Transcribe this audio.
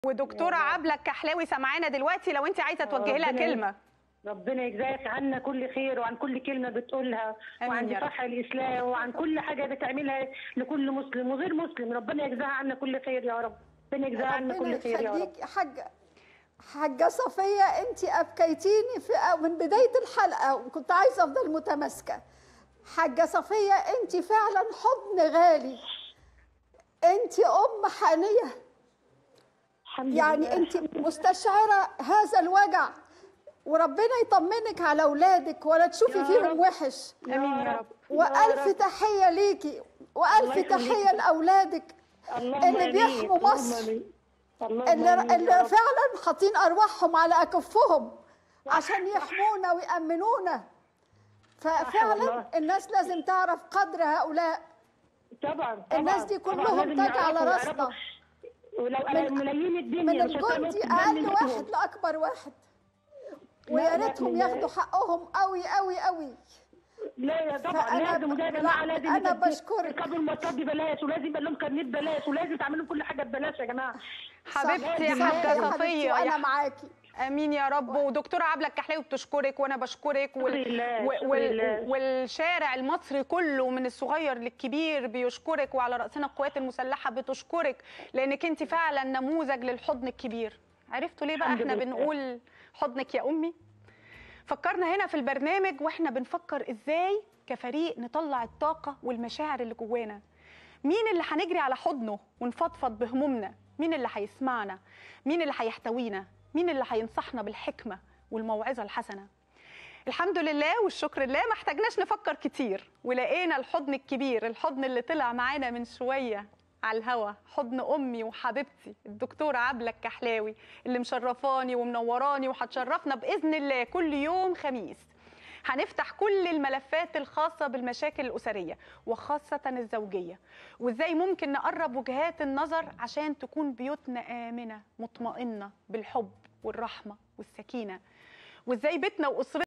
ودكتوره عبله الكحلاوي سامعانا دلوقتي لو انت عايزه توجهي لها ربنا كلمه ربنا يجزاك عنا كل خير وعن كل كلمة بتقولها آمين وعن يا رب. دفاعها الإسلام وعن كل حاجة بتعملها لكل مسلم وغير مسلم ربنا يجزاها عنا كل خير يا رب ربنا يجزاها عنا ربنا كل خير يا رب يخليك حاجة حاجة صفية انت ابكيتيني في من بداية الحلقة وكنت عايزة افضل متماسكة حاجة صفية انت فعلا حضن غالي انت ام حانية الحمد يعني لله. انت مستشعرة هذا الوجع وربنا يطمنك على اولادك ولا تشوفي يا فيهم رب. وحش امين يا رب والف رب. تحية ليكي والف الله يخليك. تحية لاولادك اللهم اللي آمين. بيحموا اللهم مصر. آمين. اللهم اللي, آمين يا اللي رب. فعلا حاطين ارواحهم على اكفهم عشان يحمونا ويأمنونا ففعلا والله. الناس لازم تعرف قدر هؤلاء طبعا طبعا الناس دي طبعاً كلهم لازم تاج على يعرفوا راسنا. ويعرفوا. ولو من- ملايين الدنيا من مش هتلاقي الجندي نص اقل الدنيا واحد منهم. لاكبر واحد لا، ويا لا، ريتهم من- ياخدوا حقهم قوي قوي قوي لا يا طبعا فأنا لازم وده يا ب- جماعه لا، لازم أنا يبقى- بشكرك. يركبوا المواصلات ببلاش ولازم يبقى لهم كارنيه ببلاش ولازم تعملوا كل حاجه ببلاش يا جماعه حبيبتي يا صح حاجه حبيبتي صفيه وانا يا معاكي امين يا رب ودكتوره عبله الكحلاوي بتشكرك وانا بشكرك شكر لله، و- شكر وال... لله. والشارع المصري كله من الصغير للكبير بيشكرك وعلى راسنا القوات المسلحه بتشكرك لانك انت فعلا نموذج للحضن الكبير عرفتوا ليه بقى الحمد احنا لله. بنقول حضنك يا امي فكرنا هنا في البرنامج واحنا بنفكر ازاي كفريق نطلع الطاقه والمشاعر اللي جوانا مين اللي هنجري على حضنه ونفضفض بهمومنا مين اللي هيسمعنا مين اللي هيحتوينا مين اللي هينصحنا بالحكمه والموعظه الحسنه الحمد لله والشكر لله ما احتاجناش نفكر كتير ولقينا الحضن الكبير الحضن اللي طلع معانا من شويه على الهوا حضن امي وحبيبتي الدكتوره عبله الكحلاوي اللي مشرفاني ومنوراني وهتشرفنا باذن الله كل يوم خميس هنفتح كل الملفات الخاصة بالمشاكل الأسرية وخاصة الزوجية وإزاي ممكن نقرب وجهات النظر عشان تكون بيوتنا آمنة مطمئنة بالحب والرحمة والسكينة وإزاي بيتنا وأسرتنا